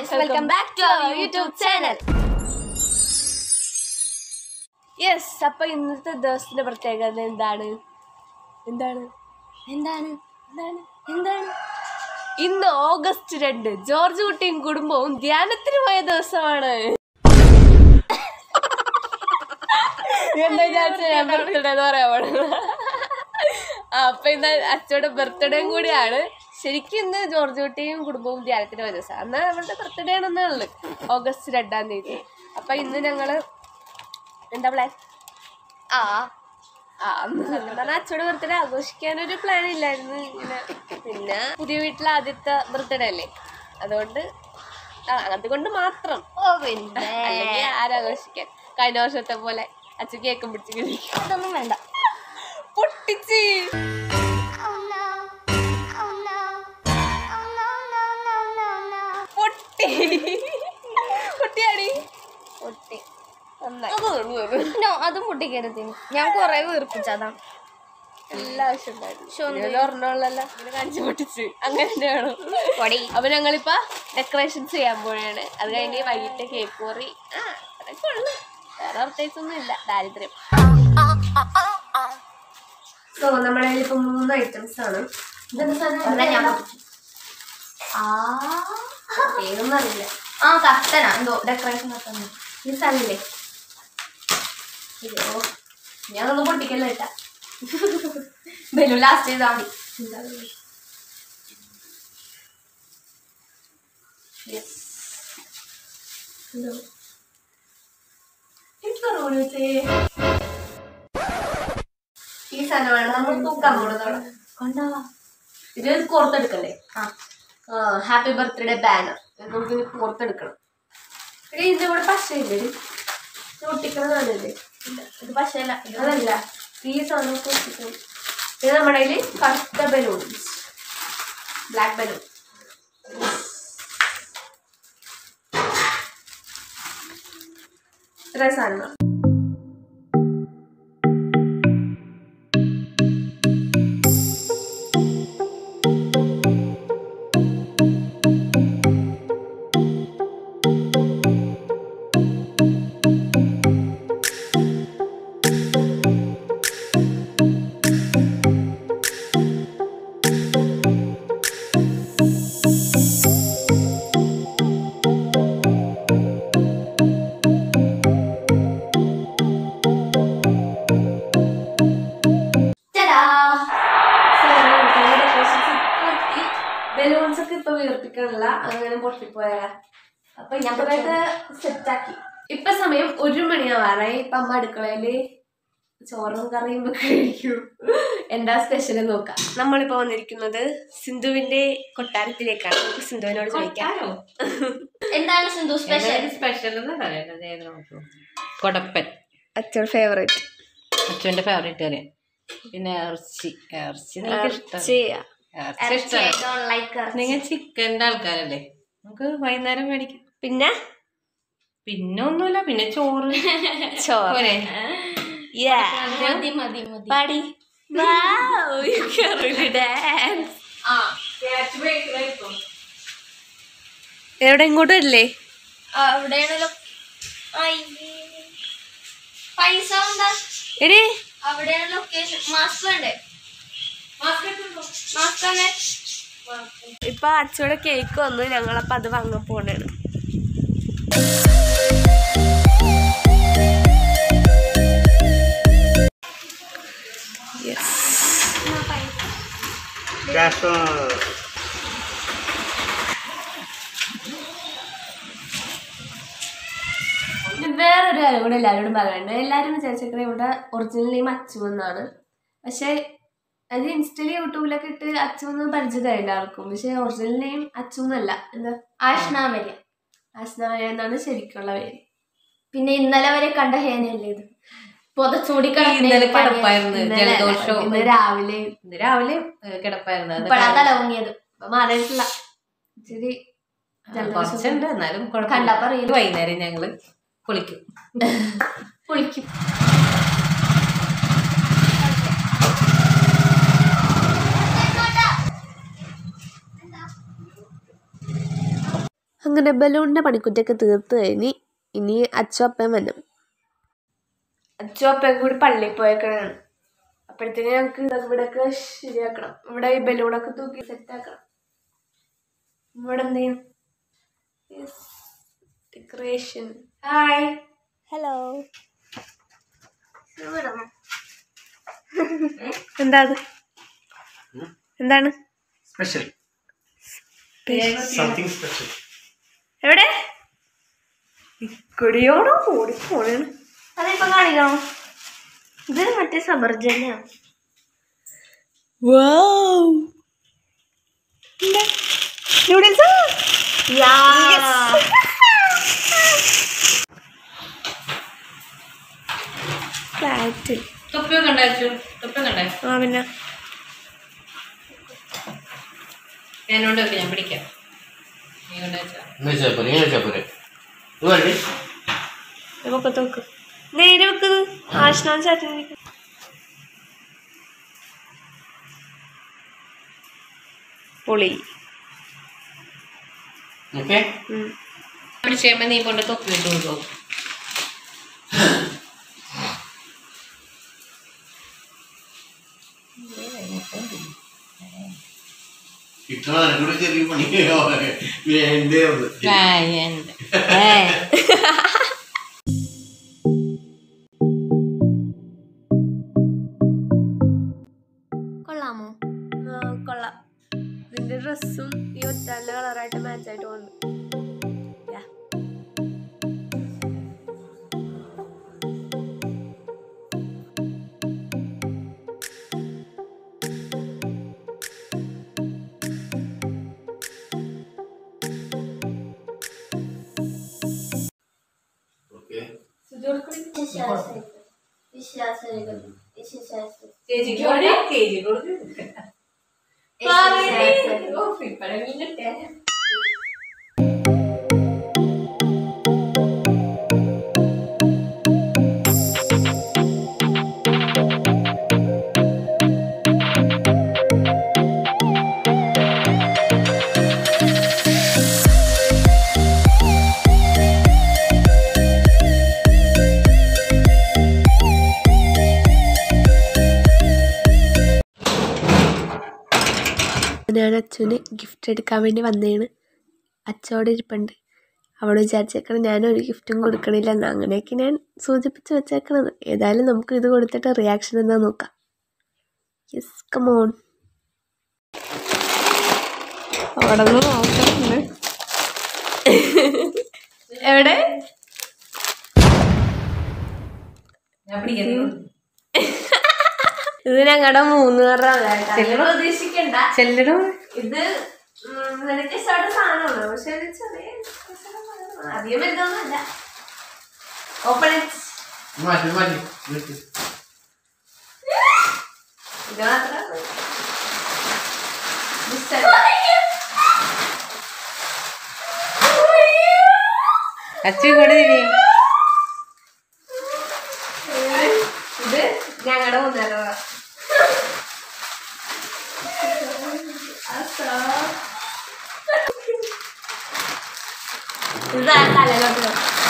Guys welcome back to our YouTube channel yes അപ്പൊ ഇന്നത്തെ ദിവസത്തിന്റെ പ്രത്യേകത എന്താണ് എന്താണ് എന്താണ് എന്താണ് എന്താണ് ഇന്ന് ഓഗസ്റ്റ് രണ്ട് ജോർജ് കുട്ടിയും കുടുംബവും ധ്യാനത്തിന് പോയ ദിവസമാണ് എന്താ വിചാരിച്ച ബർത്ത്ഡേ എന്ന് പറയാൻ പാടില്ല ആ, അപ്പൊ ഇന്ന് അച്ഛയുടെ ബർത്ത്ഡേയും കൂടിയാണ് ശരിക്കും ഇന്ന് ജോർജ് കുട്ടിയും കുടുംബവും ധ്യാനത്തിന് പോയ ദിവസം എന്നാൽ അവരുടെ ബർത്ത്ഡേ ആണെന്നുള്ളത് ഓഗസ്റ്റ് രണ്ടാം തീയതി അപ്പൊ ഇന്ന് ഞങ്ങള് എന്താ പ്ലാൻ ആ ആ അന്ന് സത്യം പറഞ്ഞാൽ അച്ഛയുടെ ബർത്ത്ഡേ ആഘോഷിക്കാനൊരു പ്ലാൻ ഇല്ലായിരുന്നു ഇങ്ങനെ പിന്നെ പുതിയ വീട്ടിലെ ആദ്യത്തെ ബർത്ത്ഡേ അല്ലേ അതുകൊണ്ട് ആ അതുകൊണ്ട് മാത്രം ഓ പിന്നെ അല്ലെങ്കിൽ ആരാഘോഷിക്കാൻ കഴിഞ്ഞ വർഷത്തെ പോലെ അച്ഛൻ കേക്കും പിടിച്ചിങ്ങനെ അതൊന്നും വേണ്ട പൊട്ടിച്ച് പൊട്ടി പൊട്ടിയാടി പൊട്ടി നന്നായി നോ അതും പൊട്ടിക്കരുത് ഞാൻ കൊറേ വീർപ്പിച്ചതാ എല്ലാ ആവശ്യം ശോ, ഒന്ന് ഉണ്ടായിരുന്നു പറഞ്ഞോളല്ല ഇങ്ങനെ കാണിച്ചു പൊട്ടിച്ച് അങ്ങനെ തന്നെ വേണം പൊടി അപ്പൊ ഞങ്ങളിപ്പോ ഡെക്കറേഷൻസ് ചെയ്യാൻ പോവുകയാണ് അത് കഴിഞ്ഞ് വൈകിട്ട് കേക്ക് മുറി ആ അതൊക്കെ ഉള്ളു വേറെ പ്രത്യേകിച്ച് ഒന്നും ഇല്ല ദാരിദ്ര്യം സോ നമ്മുടെ കയ്യിൽ ഇപ്പൊ മൂന്ന് ഐറ്റംസ് ആണ് ഒരെണ്ണം ഞാൻ പൊട്ടിച്ചു. ആ പേരൊന്നും അറിയില്ല ആ കത്തന എന്തോ ഡെക്കറേഷൻ കത്തന ഈ സ്ഥലമില്ലേ അയ്യോ ഞാനൊന്നും പൊട്ടിക്കല്ല കേട്ടാ ബലൂൺ ലാസ്റ്റ് ചെയ്താൽ മതി ഈ സാധനമാണ് നമ്മൾ തൂക്കാൻ പോകുന്നതോടെ കൊണ്ടാ ഇത് കോർത്തെടുക്കണ്ടേ ആ ഹാപ്പി ബർത്ത്ഡേ ബാനർ നമുക്ക് ഇനി കോർത്തെടുക്കണം എടി ഇതിന്റെ കൂടെ പശയില്ലേ ഒട്ടിക്കണതല്ലേ ഇത് പക്ഷേ അല്ല ഇത് അതല്ല ഈ സാധനം ഒട്ടിക്കണം ഇത് നമ്മുടെ കയ്യിൽ കറുത്ത ബലൂൺസ് ബ്ലാക്ക് ബലൂൺ ഇത്ര സാധനങ്ങൾ ടാ ബലൂൺസ് ഒക്കെ ഇപ്പൊ വീർപ്പിക്കണില്ല അങ്ങനെ പൊട്ടിപ്പോയാ അപ്പൊ ഞാൻ ഇതൊക്കെ സെറ്റാക്കി ഇപ്പൊ സമയം ഒരു മണിയാവാറായി ഇപ്പൊ അമ്മ അടുക്കളയില് ചോറും കറിയും ഒക്കെ കഴിക്കും എന്താ സ്പെഷ്യൽ നോക്കാം നമ്മളിപ്പോ വന്നിരിക്കുന്നത് സിന്ധുവിന്റെ കൊട്ടാരത്തിലേക്കാണ് നമുക്ക് സിന്ധുവിനോട് ചോദിക്കാം എന്താണ് സിന്ധു സ്പെഷ്യൽ സ്പെഷ്യൽ എന്ന് പറയുന്നത് ഏത് നോക്കൂ കൊടപ്പൻ അച്ഛൻ ഫേവറേറ്റ് അച്ഛൻ്റെ ഫേവറേറ്റ് കറി പിന്നെ ഇറച്ചി ഇറച്ചി നിങ്ങൾക്ക് ഇഷ്ടം ഇറച്ചി ഇഷ്ടമാണ് ലൈക്ക് നിങ്ങൾ ചിക്കൻ്റെ ആൾക്കാരല്ലേ നമുക്ക് വൈകുന്നേരം മേടിക്കാം പിന്നെ പിന്നെ ഒന്നുമില്ല പിന്നെ ചോറ് ചോറ് പോരെ Yeah. മതി മതി മതി പാടി Wow, you can really dance. എവിടെ ഇങ്ങോട്ട് വരില്ലേ അവിടെയാണല്ലോ അയ്യേ. പൈസ എന്താ എടി അവിടെയാണ് ലൊക്കേഷൻ മാസ്ക് വേണ്ടേ മാസ്ക് തന്നെ ഇപ്പൊ അച്ഛയുടെ കേക്ക് വന്നു ഞങ്ങളപ്പോ അത് വാങ്ങാൻ പോണാണ് പിന്നെ വേറൊരു കാര്യം കൂടെ എല്ലാവരോടും പറയാനുണ്ട് എല്ലാവരും വിചാരിച്ചേക്കണേ ഇവിടെ ഒറിജിനൽ നെയിം അച്ചു എന്നാണ് പക്ഷെ അത് ഇൻസ്റ്റയില് യൂട്യൂബിലൊക്കെ ഇട്ട് അച്ചു എന്ന് പരിചയമായി എല്ലാവർക്കും പക്ഷെ ഒറിജിനൽ നെയിം അച്ചു എന്നല്ല എന്താ ആഷ്നാമര്യ അസ്നായ എന്നാണ് ശരിക്കുള്ള പേര് പിന്നെ ഇന്നലെ വരെ കണ്ട ഹേനയല്ലേ ഇത് പുതച്ചൂടി ഇന്നലെ കിടപ്പായിരുന്നു ഇന്നലെ അല്ല, ജലദോഷവും ഇന്ന് രാവിലെ ഇന്ന് രാവിലെ ഏ, കിടപ്പായിരുന്നു അത് ഇപ്പഴാ തല പൊങ്ങിയത് ഇപ്പൊ മാറിയിട്ടില്ല ഇച്ചിരി ആ, കുറച്ചുണ്ട് എന്നാലും കുഴപ്പമില്ല. കണ്ടപ്പോ അറിയില്ല. വൈകുന്നേരം ഞങ്ങള് കുളിക്കും കുളിക്കും അങ്ങനെ ബലൂണിൻ്റെ പണിക്കുറ്റൊക്കെ തീർത്ത് കഴിഞ്ഞ് ഇനി അച്ചോപ്പൻ വന്നു അച്ചോപ്പൻ കൂടി പള്ളിയിൽ പോയേക്കണാണ് അപ്പോഴത്തേക്ക് ഞങ്ങൾക്ക് ഇതൊക്കെ ഇവിടെയൊക്കെ ശരിയാക്കണം ഇവിടെ ഈ ബലൂണൊക്കെ തൂക്കി സെറ്റാക്കണം ഇവിടെ എന്ത് ചെയ്യും ഡെക്കറേഷൻ ഹായ് ഹലോ എന്താ അത് എന്താണ് സ്പെഷ്യൽ സംതിങ് സ്പെഷ്യൽ എവിടെ ഇക്കടിയോടോ ഓടി പോണേണ് അതിപ്പോ കാണിക്കണോ ഇത് മറ്റേ സബർജന്യാണ് നൂഡിൽസ് ഫ്ലാറ്റ് തൊപ്പിയൊക്കെ ഉണ്ടാച്ചു തൊപ്പിയൊക്കെ ഉണ്ടാച്ചു ആ പിന്നെ ഞാനോണ്ട് വെക്കാം ഞാൻ പിടിക്കാം നീ കൊണ്ടുവച്ചാ ഇങ്ങനെ വെച്ചാൽ പോരെ ഇങ്ങനെ വെച്ചാൽ പോരെ ഇത് വേണ്ടേ നമുക്ക് നോക്ക് നേരെ വെക്കുന്നത് ആശ്നാൻ ചാറ്റി പൊളി ഓക്കെ ഉം. പിടിച്ചുമ്പോ നീ കൊണ്ട് തൊപ്പി ഇട്ട് കൊടുക്കും കിട്ടണം എനിക്കൂടെ ചെറിയ പണി വേണ്ടേ ഒന്ന് കൊള്ളാമോ ആ, കൊള്ളാം ഇതിന്റെ ഡ്രസ്സും ഈ ഒറ്റാലിന്റെ കളറായിട്ട് മാച്ച് ആയിട്ട് വന്നു Yeah. ഓക്കെ ഞാൻ അച്ഛന് ഗിഫ്റ്റ് എടുക്കാൻ വേണ്ടി വന്നതാണ് അച്ഛവിടെ ഇരിപ്പുണ്ട് അവൾ വിചാരിച്ചേക്കണം ഞാനൊരു ഗിഫ്റ്റും കൊടുക്കണില്ലെന്ന് അങ്ങനെയൊക്കെ ഞാൻ സൂചിപ്പിച്ച് വെച്ചേക്കണത് ഏതായാലും നമുക്ക് ഇത് കൊടുത്തിട്ട് റിയാക്ഷൻ എന്താ നോക്കാം യെസ് കമോൺ അവിടെ നിന്ന് നോക്കുന്നുണ്ട് എവിടെ ഞാൻ പിടിക്കുന്നു ഇത് ഞങ്ങളുടെ മൂന്ന് പേരുടെ പ്രതീക്ഷിക്കണ്ട ചെല്ലടോ ഇത് ഉം, നിനക്ക് ഇഷ്ടപ്പെട്ട സാധനമാണ് പക്ഷെ ഇത് ചെറിയ സാധനമാണ്. അധികം വലുതൊന്നുമല്ല ഓപ്പൺ മാറ്റി മാറ്റി നിർത്തി. ഇത് മാത്രമാണ് അച്ഛൻ കൂടെ തിരി ഇത് ഞങ്ങളുടെ മൂന്നേരം ഇത് തലയിലോട്ട്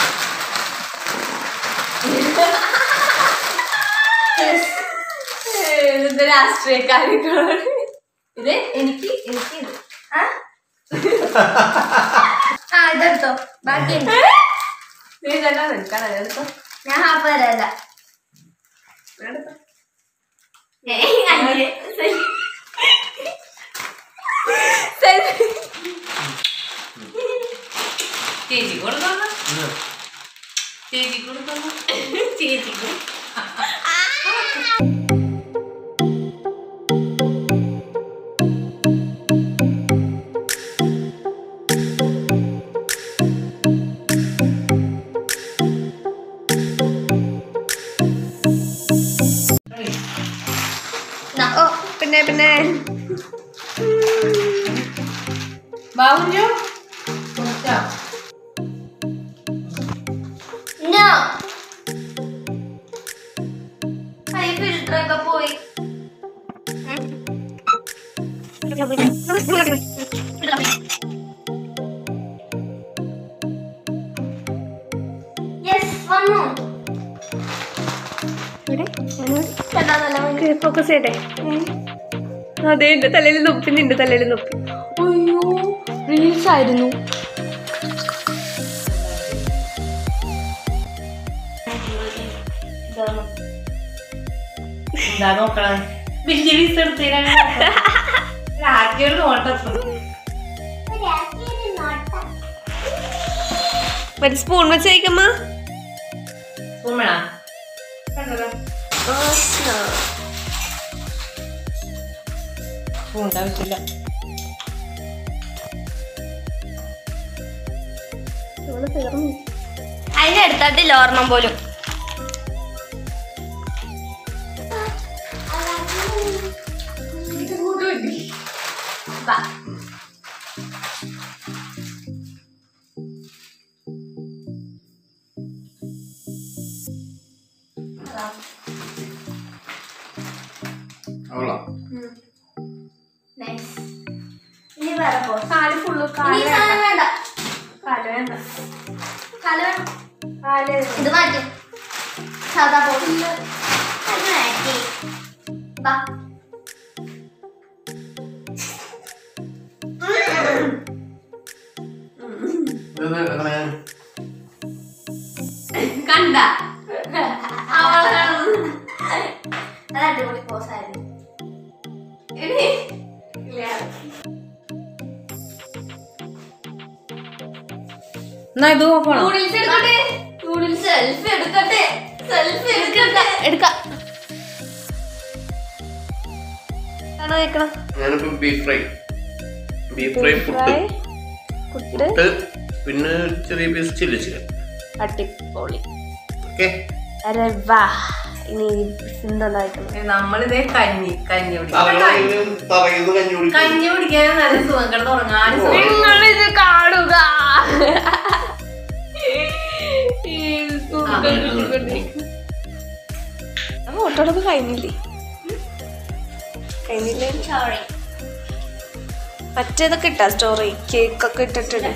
ഇത് രാഷ്ട്രീയ കാര്യങ്ങളാണ് ഇത് എനിക്ക് എനിക്ക് ഇത് ആ ഇതെടുത്തോ ബാക്കി എനിക്ക്. നീ ഇതെല്ലാം നിൽക്കണം എടുത്തോ ഞാൻ ഹാഫ് തരാല്ല എടുത്തോ ഏയ്, അങ്ങനെ. ചേച്ചി കൊടുത്തോളാം ഇന്ന്. ചേച്ചി കൊടുത്തോളാം ചേച്ചി കൊടു നാ, ഓ പിന്നെ പിന്നെ ബാബുജോ കൊടുത്താ no. ഫോക്കസ് ചെയ്യട്ടെ അതെ എന്റെ തലയിൽ നൊപ്പി നിന്റെ തലയിൽ നൊപ്പി അയ്യോ റീൽസ് ആയിരുന്നു എന്താ നോക്കണേ വലിയ പീസ് എടുത്തേരാണ് ആദ്യം നോട്ടം ഒരു സ്പൂൺ വെച്ച് കഴിക്കമ്മ സ്പൂൺ വേണോ കണ്ടല്ലോ സ്പൂൺ ആവശ്യമില്ല അതിന്റെ അടുത്തായിട്ടില്ല ഓർമ്മ പോലും അവളാ ഇനി വേറെ പോ കാല് ഫുള്ള് ഇനി കാല് ഈ സാധനം വേണ്ട കാല് വേണ്ട കാല് വേണം കാല് ഇത് മാറ്റും സാധാ പോയില്ല അത് മാറ്റി ബാ ഇതെന്താ അങ്ങനെ? കണ്ട അത് അടിപൊളി പോസായിരുന്നു എന്നാ ഇത് നോക്കണം നൂഡിൽസ് എടുക്കട്ടെ നൂഡിൽസ് സെൽഫി എടുക്കട്ടെ സെൽഫി എടുക്കട്ടെ എടുക്കാം ആണോ വെക്കണം ഞാനിപ്പോ beef fry beef fry puttu puttu puttu പിന്നെ ചെറിയ പീസ് ചില്ലി ചിക്കൻ അടിപൊളി ഓക്കെ അരെ വാ ഇനി എന്തുണ്ടാക്കണം നമ്മളിതേ കഞ്ഞി കഞ്ഞി കുടിക്കും പറയുന്നത് കഞ്ഞി കുടിക്കും കഞ്ഞി കുടിക്കാൻ നല്ല സുഖം കിടന്ന് ഉറങ്ങാനും സുഖം നിങ്ങളിത് കാണുക ഫോട്ടോടൊക്കെ കഴിഞ്ഞില്ലേ കഴിഞ്ഞില്ലേ സോറി മറ്റേതൊക്കെ ഇട്ടാ സ്റ്റോറി കേക്കൊക്കെ ഇട്ടിട്ടുണ്ട്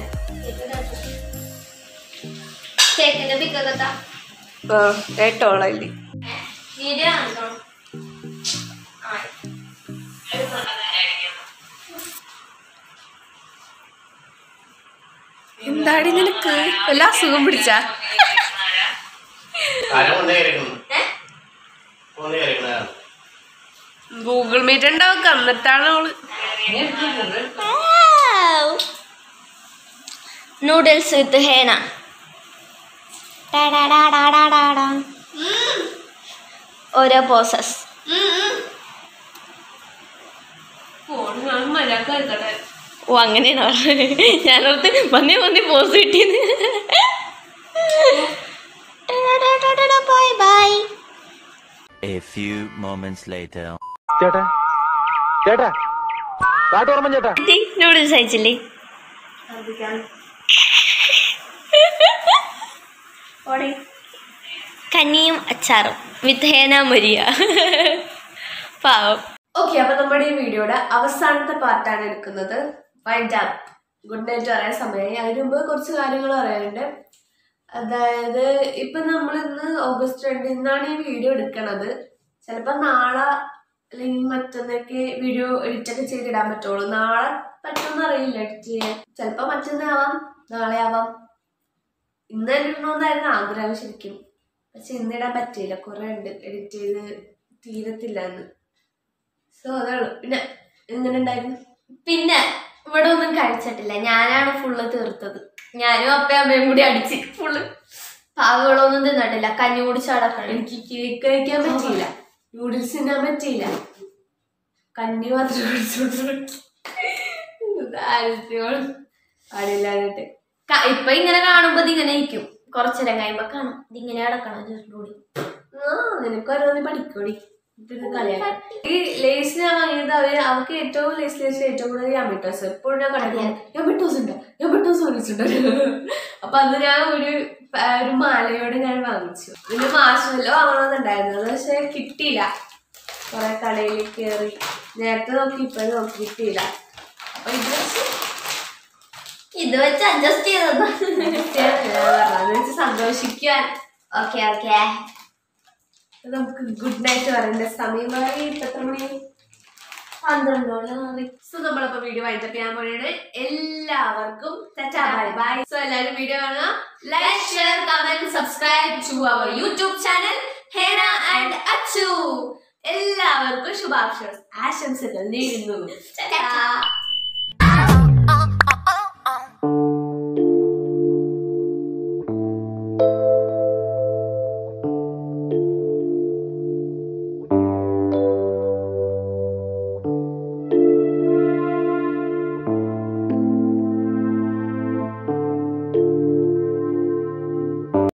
കേക്കിന്റെ പിക്കൊക്കെ ആ കേട്ടോളല്ലേ വീഡിയോ കാണിക്കണം എന്താടി നിനക്ക് എല്ലാ അസുഖം പിടിച്ചാ ആരാ കൊണ്ടേ കയറിക്കുന്നു കൊണ്ടേ കയറിക്കുന്നതാണ് ഗൂഗിൾ മീറ്റ് ഉണ്ടാവും എന്നിട്ടാണ് അവള് നൂഡിൽസ് വിത്ത് ഹേന ഓരോ പോസസ് ഓ അങ്ങനെയാണ് പറഞ്ഞത് ഞാനോർത്ത് വന്നേ വന്നേ പോസ് കിട്ടിയെന്ന് bye bye A few moments later. ചേട്ടാ ചേട്ടാ കാട്ടോർമ്മ ചേട്ടാ നൂഡിൽസ് അയച്ചില്ലേ കഞ്ഞിയും അച്ചാറും വിത്ത് ഹേന മരിയ പാവം ഓക്കെ അപ്പൊ നമ്മുടെ ഈ വീഡിയോയുടെ അവസാനത്തെ പാർട്ടാണ് എടുക്കുന്നത് വൈൻഡ് അപ്പ് ഗുഡ് നൈറ്റ് പറയാൻ സമയമായി അതിന് മുമ്പ് കുറച്ച് കാര്യങ്ങൾ പറയാനുണ്ട് അതായത് ഇപ്പൊ നമ്മൾ ഇന്ന് ഓഗസ്റ്റ് രണ്ടിനാണ് ഈ വീഡിയോ എടുക്കണത് ചിലപ്പോൾ നാളെ അല്ലെങ്കിൽ മറ്റന്നൊക്കെ വീഡിയോ എഡിറ്റ് ഒക്കെ ചെയ്തിടാൻ പറ്റുള്ളൂ നാളെ പറ്റുമെന്ന് അറിയില്ല എഡിറ്റ് ചെയ്യാൻ ചിലപ്പോൾ മറ്റന്നാവാം നാളെ ആവാം ഇന്ന് ഇടണമെന്നായിരുന്നു ആഗ്രഹം ശരിക്കും പക്ഷെ ഇന്നിടാൻ പറ്റിയില്ല കുറെ ഉണ്ട് എഡിറ്റ് ചെയ്ത് തീരത്തില്ല എന്ന് സോ അതാണ് പിന്നെ എങ്ങനെ ഉണ്ടായിരുന്നു പിന്നെ ഇവിടെ ഒന്നും കഴിച്ചിട്ടില്ല ഞാനാണ് ഫുള്ള് തീർത്തത് ഞാനും അപ്പയും അമ്മയും കൂടി അടിച്ച് ഫുള്ള് പാകുകളൊന്നും തിന്നിട്ടില്ല കഞ്ഞി കുടിച്ചടക്കണം എനിക്ക് കേക്ക് കഴിക്കാൻ പറ്റിയില്ല നൂഡിൽസ് തിന്നാൻ പറ്റിയില്ല കഞ്ഞി മാത്രം കുടിച്ചോണ്ട് പാടില്ലാന്നിട്ട് ക- ഇപ്പൊ ഇങ്ങനെ കാണുമ്പോ ഇതിങ്ങനെ ഇരിക്കും കുറച്ചേരം കഴിയുമ്പോ കാണും ഇതിങ്ങനെ കിടക്കണം ചെറുകൂടി ആ നിനക്ക് ഓരോന്ന് പഠിക്കൂടി ഇത് കളിയാക്കാം ഈ ലേസ് ഞാൻ വാങ്ങിയത് അവര് അവർക്ക് ഏറ്റവും ലേസ് ലേസ് ഏറ്റവും കൂടുതൽ യമിട്ടോസ് എപ്പോഴും ഞാൻ കണ്ടു യമിട്ടോസ് ഉണ്ടോ യമിട്ടോസ് വാങ്ങിച്ചിട്ടുണ്ടോ അപ്പൊ അന്ന് ഞാൻ ഒരു പ- ഒരു മാലയോടെ ഞാൻ വാങ്ങിച്ചു പിന്നെ മാഷല്ലോ വാങ്ങണമെന്നുണ്ടായിരുന്നു പക്ഷെ കിട്ടിയില്ല കുറെ കടയിൽ കയറി നേരത്തെ നോക്കി ഇപ്പോഴും നോക്കി കിട്ടിയില്ല അപ്പൊ ഇത് വെച്ച് ഇത് വെച്ച് അഡ്ജസ്റ്റ് ചെയ്തതാ ഞാൻ പറഞ്ഞത്. അത് വെച്ച് സന്തോഷിക്കാൻ ഓക്കെ ഓക്കെ നമുക്ക് ഗുഡ് നൈറ്റ് പറയേണ്ട സമയമായി ഇപ്പൊ എത്ര മണി പന്ത്രണ്ടോളം സോ നമ്മളപ്പോ വീഡിയോ വൈൻഡപ്പ് ചെയ്യാൻ പോവുകയാണ് എല്ലാവർക്കും ബൈ ബൈ സോ എല്ലാവരും വീഡിയോ കാണുക like share comment subscribe to our YouTube channel Hena and Achu എല്ലാവർക്കും ശുഭാശംസ ആശംസകൾ നേരുന്നു ടാറ്റാ